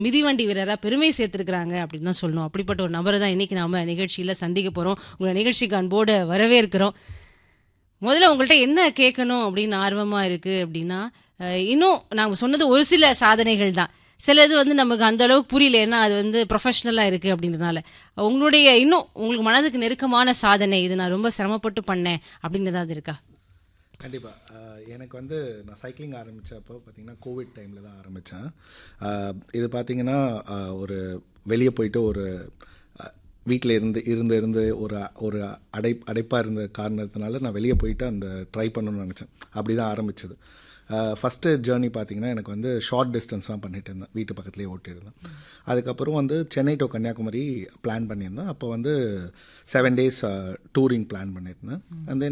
மிதிவண்டி வீரரா பெருமை சேர்த்திருக்கிறாங்க அப்படின்னு தான் சொல்லணும் அப்படிப்பட்ட ஒரு நபரை தான் இன்னைக்கு நாம நிகழ்ச்சியில சந்திக்க போறோம் உங்களை நிகழ்ச்சிக்கு அன்போடு வரவேற்கிறோம் முதல்ல உங்கள்ட்ட என்ன கேட்கணும் அப்படின்னு ஆர்வமா இருக்கு அப்படின்னா அஹ், இன்னும் நாங்க சொன்னது ஒரு சில சாதனைகள் தான் சிலது வந்து நமக்கு அந்த அளவுக்கு புரியல ஏன்னா அது வந்து ப்ரொஃபஷனலா இருக்கு அப்படின்றதுனால உங்களுடைய இன்னும் உங்களுக்கு மனதுக்கு நெருக்கமான சாதனை இது நான் ரொம்ப சிரமப்பட்டு பண்ணேன் அப்படின்னு ஏதாவது இருக்கா கண்டிப்பாக எனக்கு வந்து நான் சைக்கிளிங் ஆரம்பித்தப்போ பார்த்தீங்கன்னா கோவிட் டைமில் தான் ஆரம்பித்தேன் இது பார்த்தீங்கன்னா ஆஹ், ஒரு வெளியே போயிட்டு ஒரு வீட்டில் இருந்து இருந்து இருந்து ஒரு ஒரு அடை அடைப்பாக இருந்த காரணத்தினால நான் வெளியே போயிட்டு அந்த ட்ரை பண்ணணும்னு நினச்சேன் அப்படி தான் ஆரம்பிச்சது ஃபஸ்ட்டு ஜேர்னி பார்த்தீங்கன்னா எனக்கு வந்து ஷார்ட் டிஸ்டன்ஸ் தான் பண்ணிட்டு இருந்தேன் வீட்டு பக்கத்துலேயே ஓட்டியிருந்தேன் அதுக்கப்புறம் வந்து சென்னை டு கன்னியாகுமரி பிளான் பண்ணியிருந்தேன் அப்போ வந்து செவன் டேஸ் டூரிங் பிளான் பண்ணியிருந்தேன் அண்ட் தென்